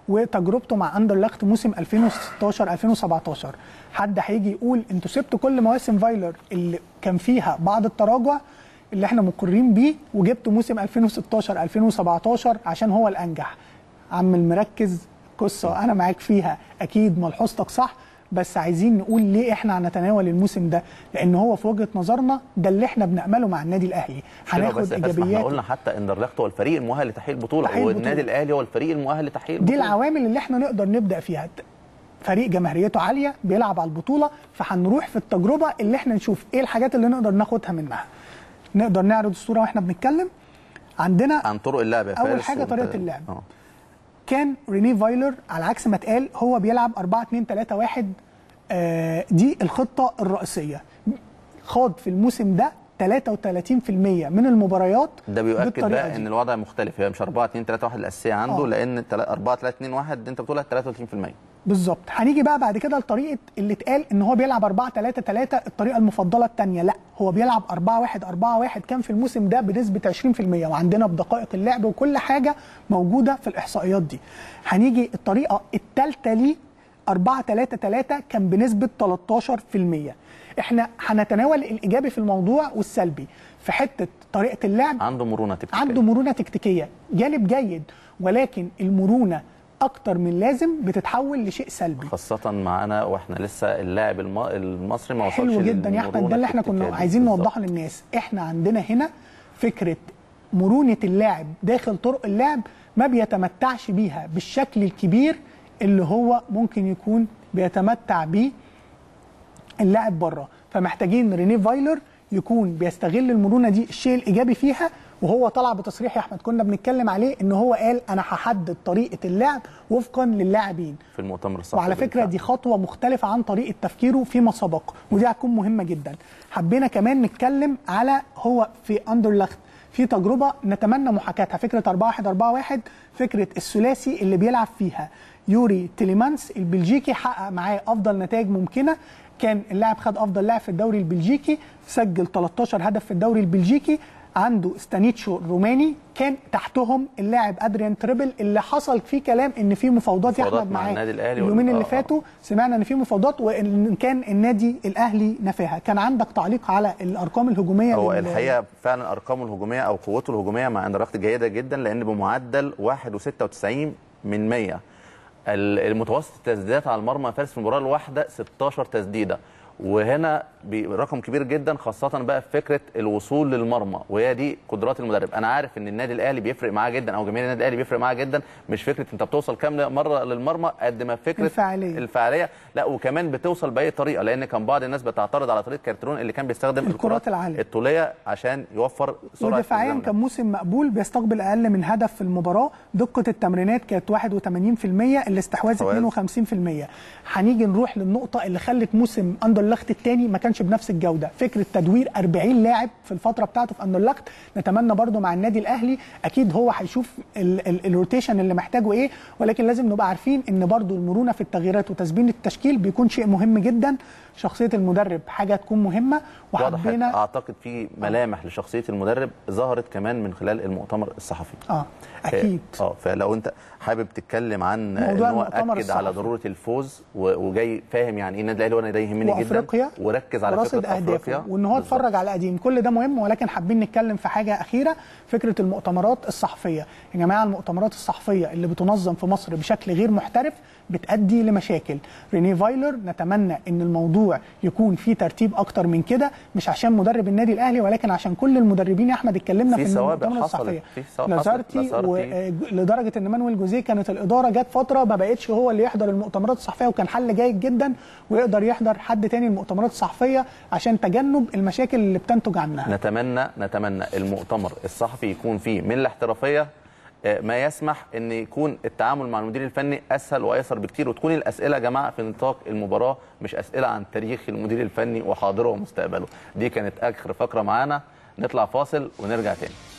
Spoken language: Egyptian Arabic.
وتجربته مع اندرلخت موسم 2016 2017 حد هيجي يقول انتوا سبتوا كل مواسم فايلر اللي كان فيها بعض التراجع اللي احنا مقرين بيه وجبتوا موسم 2016 2017 عشان هو الانجح عم المركز قصه انا معاك فيها اكيد ملحوظتك صح بس عايزين نقول ليه احنا هنتناول الموسم ده لان هو في وجهه نظرنا ده اللي احنا بنامله مع النادي الاهلي هناخد بس ايجابيات احنا قلنا حتى ان اندرلخت هو الفريق المؤهل لتحقيق البطوله والنادي الاهلي هو الفريق المؤهل لتحقيق البطوله دي العوامل اللي احنا نقدر نبدا فيها فريق جماهيريته عاليه بيلعب على البطوله فهنروح في التجربه اللي احنا نشوف ايه الحاجات اللي نقدر ناخدها منها نقدر نعرض الصوره واحنا بنتكلم عندنا عن طرق اللعب اول حاجه طريقه اللعب أوه. كان ريني فايلر على عكس ما اتقال هو بيلعب 4 2 3 1 آه دي الخطه الرئيسيه خاض في الموسم ده 33% من المباريات ده بيؤكد بقى ان الوضع مختلف هي مش 4 2 3 1 الاساسيه عنده أوه. لان 4 3 2 1 انت بتقول 33% بالظبط هنيجي بقى بعد كده لطريقه اللي اتقال ان هو بيلعب 4 3 3 الطريقه المفضله الثانيه لا هو بيلعب 4 1 4 1 كان في الموسم ده بنسبه 20% وعندنا بدقائق اللعب وكل حاجه موجوده في الاحصائيات دي هنيجي الطريقه الثالثه ليه 4 3 3 كان بنسبه 13% احنا هنتناول الايجابي في الموضوع والسلبي في حته طريقه اللعب عنده مرونه تكتيكيه عنده مرونه تكتيكيه جانب جيد ولكن المرونه اكتر من لازم بتتحول لشيء سلبي خاصه معانا واحنا لسه اللاعب المصري ما وصلش حلو جدا يا احمد ده اللي احنا كنا عايزين نوضحه للناس احنا عندنا هنا فكره مرونه اللاعب داخل طرق اللعب ما بيتمتعش بيها بالشكل الكبير اللي هو ممكن يكون بيتمتع بيه اللاعب بره فمحتاجين ريني فايلر يكون بيستغل المرونه دي الشيء الايجابي فيها وهو طلع بتصريح يا احمد كنا بنتكلم عليه ان هو قال انا هحدد طريقه اللعب وفقا للاعبين في المؤتمر الصحفي وعلى فكره دي خطوه مختلفه عن طريقه تفكيره فيما سبق ودي هتكون مهمه جدا حبينا كمان نتكلم على هو في اندرلخت في تجربه نتمنى محاكاتها فكره 4 1 4 1 فكره الثلاثي اللي بيلعب فيها يوري تيليمانس البلجيكي حقق معاه افضل نتائج ممكنه كان اللاعب خد افضل لاعب في الدوري البلجيكي سجل 13 هدف في الدوري البلجيكي عنده ستانيتشو الروماني كان تحتهم اللاعب ادريان تريبل اللي حصل فيه كلام ان في مفاوضات يا احمد معاه اليومين اللي فاتوا سمعنا ان في مفاوضات وان كان النادي الاهلي نفاها كان عندك تعليق على الارقام الهجوميه هو الحقيقه فعلا ارقامه الهجوميه او قوته الهجوميه مع اندرخت جيده جدا لان بمعدل 1.96 من 100 المتوسط التسديدات على المرمى فارس في المباراه الواحده 16 تسديده وهنا رقم كبير جدا خاصه بقى في فكره الوصول للمرمى وهي دي قدرات المدرب انا عارف ان النادي الاهلي بيفرق معاه جدا او جماهير النادي الاهلي بيفرق معاه جدا مش فكره انت بتوصل كام مره للمرمى قد ما فكره الفعاليه الفعاليه لا وكمان بتوصل باي طريقه لان كان بعض الناس بتعترض على طريقه كارترون اللي كان بيستخدم الكرات العاليه الطوليه عشان يوفر سرعه ودفاعيا كان موسم مقبول بيستقبل اقل من هدف في المباراه دقه التمريرات كانت 81% الاستحواذ 52% هنيجي نروح للنقطه اللي خلت موسم اندرلخت الثاني ما كانش بنفس الجوده فكره تدوير 40 لاعب في الفتره بتاعته في اندرلخت نتمنى برده مع النادي الاهلي اكيد هو هيشوف الروتيشن اللي محتاجه ايه ولكن لازم نبقى عارفين ان برده المرونه في التغييرات وتثبين التشكيل بيكون شيء مهم جدا شخصيه المدرب حاجه تكون مهمه وحبينا اعتقد في ملامح آه. لشخصيه المدرب ظهرت كمان من خلال المؤتمر الصحفي اه اكيد اه فلو انت حابب تتكلم عن ان هو اكد على ضروره الفوز وجاي فاهم يعني ايه النادي الاهلي وانا ده يهمني جدا وركز على فكره افريقيا وان هو اتفرج على قديم كل ده مهم ولكن حابين نتكلم في حاجه اخيره فكره المؤتمرات الصحفيه يا جماعه المؤتمرات الصحفيه اللي بتنظم في مصر بشكل غير محترف بتؤدي لمشاكل ريني فايلر نتمنى ان الموضوع يكون فيه ترتيب اكتر من كده مش عشان مدرب النادي الاهلي ولكن عشان كل المدربين يا احمد اتكلمنا في, في المؤتمرات الصحفيه لازارتي ولدرجه ان مانويل جوزيه كانت الاداره جت فتره ما بقتش هو اللي يحضر المؤتمرات الصحفيه وكان حل جيد جدا ويقدر يحضر حد تاني المؤتمرات الصحفيه عشان تجنب المشاكل اللي بتنتج عنها نتمنى نتمنى المؤتمر الصحفي يكون فيه من الاحترافيه ما يسمح ان يكون التعامل مع المدير الفني اسهل وايسر بكتير وتكون الاسئله يا جماعه في نطاق المباراه مش اسئله عن تاريخ المدير الفني وحاضره ومستقبله دي كانت اخر فقره معانا نطلع فاصل ونرجع تاني